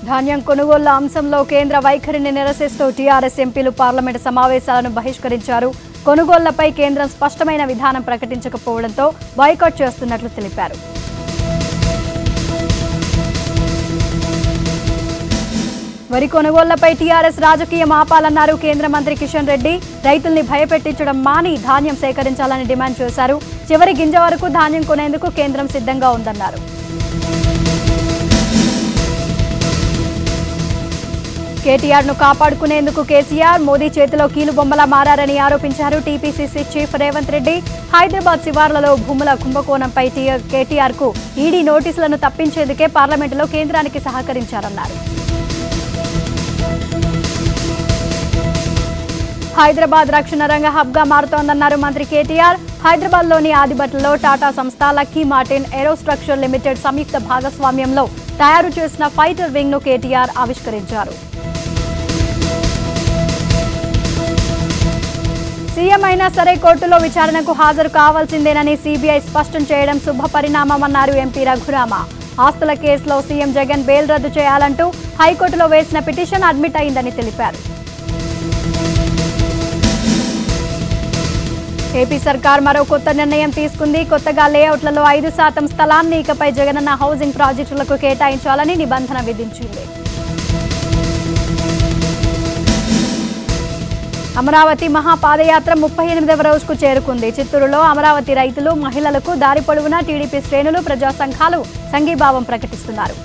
ధాన్యం కొనుగోళ్ల అంశంలో కేంద్ర వైఖరిని నిరసిస్తూ టీఆర్ఎస్ ఎంపీలు పార్లమెంటు సమావేశాలను బహిష్కరించారు కొనుగోళ్లపై కేంద్రం స్పష్టమైన విధానం ప్రకటించకపోవడంతో బాయ్కాట్ చేస్తున్నట్లు తెలిపారు వరి కొనుగోళ్లపై టీఆర్ఎస్ రాజకీయం ఆపాలన్నారు కేంద్ర మంత్రి కిషన్ రెడ్డి రైతుల్ని భయపెట్టించడం మాని ధాన్యం సేకరించాలని డిమాండ్ చేశారు చివరి గింజ వరకు ధాన్యం కొనేందుకు కేంద్రం సిద్ధంగా ఉందన్నారు కేటీఆర్ ను కాపాడుకునేందుకు కేసీఆర్ మోదీ చేతిలో కీలుబొమ్మలా మారారని ఆరోపించారు టీపీసీసీ చీఫ్ రేవంత్ రెడ్డి హైదరాబాద్ శివార్లలో భూముల కుంభకోణంపై కేటీఆర్ కు ఈడీ నోటీసులను తప్పించేందుకే పార్లమెంటులో కేంద్రానికి సహకరించారన్నారు హైదరాబాద్ రక్షణ రంగ హబ్ గా మారుతోందన్నారు మంత్రి కేటీఆర్ హైదరాబాద్ లోని ఆదిబట్లలో టాటా సంస్థ లక్కీ మార్టిన్ ఏరోస్ట్రక్చర్ లిమిటెడ్ సంయుక్త భాగస్వామ్యంలో తయారు చేసిన ఫైటర్ వింగ్ ను కేటీఆర్ ఆవిష్కరించారు సీఎం అయినా సరే కోర్టులో విచారణకు హాజరు కావాల్సిందేనని సీబీఐ స్పష్టం చేయడం శుభ పరిణామమన్నారు ఎంపీ రఘురామ ఆస్తుల కేసులో సీఎం జగన్ బెయిల్ రద్దు చేయాలంటూ హైకోర్టులో వేసిన పిటిషన్ అడ్మిట్ అయిందని తెలిపారు ఏపీ సర్కార్ మరో కొత్త నిర్ణయం తీసుకుంది కొత్తగా లేఅవుట్లలో ఐదు శాతం స్థలాన్ని ఇకపై జగనన్న హౌసింగ్ ప్రాజెక్టులకు కేటాయించాలని నిబంధన విధించింది అమరావతి మహాపాదయాత్ర ముప్పై ఎనిమిదవ రోజుకు చేరుకుంది చిత్తూరులో అమరావతి రైతులు మహిళలకు దారి పొడవునా టీడీపీ శ్రేణులు ప్రజా సంఘాలు సంఘీభావం ప్రకటిస్తున్నారు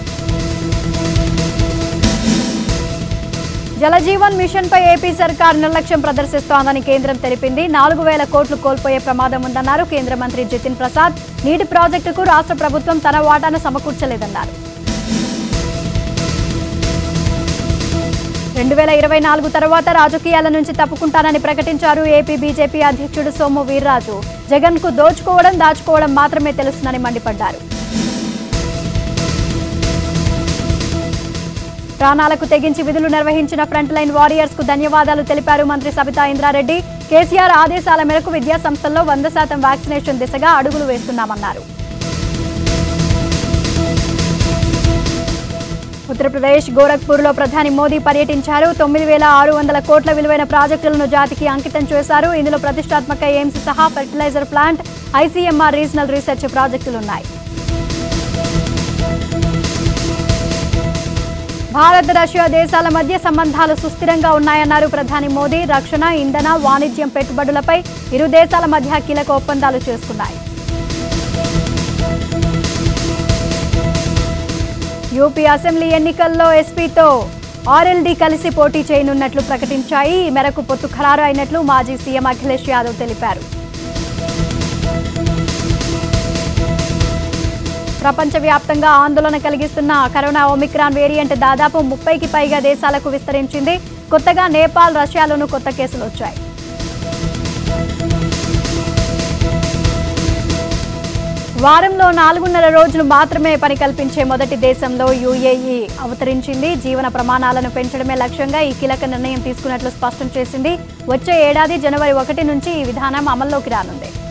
జలజీవన్ మిషన్ పై ఏపీ సర్కార్ నిర్లక్ష్యం ప్రదర్శిస్తోందని కేంద్రం తెలిపింది నాలుగు వేల కోట్లు కోల్పోయే ప్రమాదం ఉందన్నారు కేంద్ర మంత్రి జితిన్ ప్రసాద్ నీటి ప్రాజెక్టుకు రాష్ట్ర ప్రభుత్వం తన వాటాను సమకూర్చలేదన్నారు రెండు వేల ఇరవై నాలుగు తర్వాత రాజకీయాల నుంచి తప్పుకుంటానని ప్రకటించారు ఏపీ బీజేపీ అధ్యక్షుడు సోము వీర్రాజు జగన్ కు దోచుకోవడం దాచుకోవడం మాత్రమే తెలుస్తుందని మండిపడ్డారు ప్రాణాలకు తెగించి విధులు నిర్వహించిన ఫ్రంట్ లైన్ వారియర్స్ కు ధన్యవాదాలు తెలిపారు మంత్రి సబితా ఇంద్రారెడ్డి కేసీఆర్ ఆదేశాల మేరకు విద్యా సంస్థల్లో వంద శాతం వ్యాక్సినేషన్ దిశగా అడుగులు వేస్తున్నామన్నారు ఉత్తరప్రదేశ్ గోరఖ్పూర్లో ప్రధాని మోదీ పర్యటించారు తొమ్మిది వేల ఆరు వందల కోట్ల విలువైన ప్రాజెక్టులను జాతికి అంకితం చేశారు ఇందులో ప్రతిష్టాత్మక ఎయిమ్స్ సహా fertilizer plant ICMR regional research ప్రాజెక్టులున్నాయి భారత్ రష్యా దేశాల మధ్య సంబంధాలు సుస్థిరంగా ఉన్నాయన్నారు ప్రధాని మోదీ రక్షణ ఇంధన వాణిజ్యం పెట్టుబడులపై ఇరు దేశాల మధ్య కీలక ఒప్పందాలు చేసుకున్నాయి యూపీ అసెంబ్లీ ఎన్నికల్లో ఎస్పీతో ఆర్ఎల్డీ కలిసి పోటీ చేయనున్నట్లు ప్రకటించాయి ఈ మేరకు పొత్తు ఖరారు అయినట్లు మాజీ సీఎం అఖిలేష్ యాదవ్ తెలిపారు ప్రపంచవ్యాప్తంగా ఆందోళన కలిగిస్తున్న కరోనా ఒమిక్రాన్ వేరియంట్ దాదాపు ముప్పైకి పైగా దేశాలకు విస్తరించింది కొత్తగా నేపాల్ రష్యాలోనూ కొత్త కేసులు వచ్చాయి వారంలో నాలుగున్నర రోజులు మాత్రమే పని కల్పించే మొదటి దేశంలో యుఏఈ అవతరించింది జీవన ప్రమాణాలను పెంచడమే లక్ష్యంగా ఈ కీలక నిర్ణయం తీసుకున్నట్లు స్పష్టం చేసింది వచ్చే ఏడాది జనవరి ఒకటి నుంచి ఈ విధానం అమల్లోకి రానుంది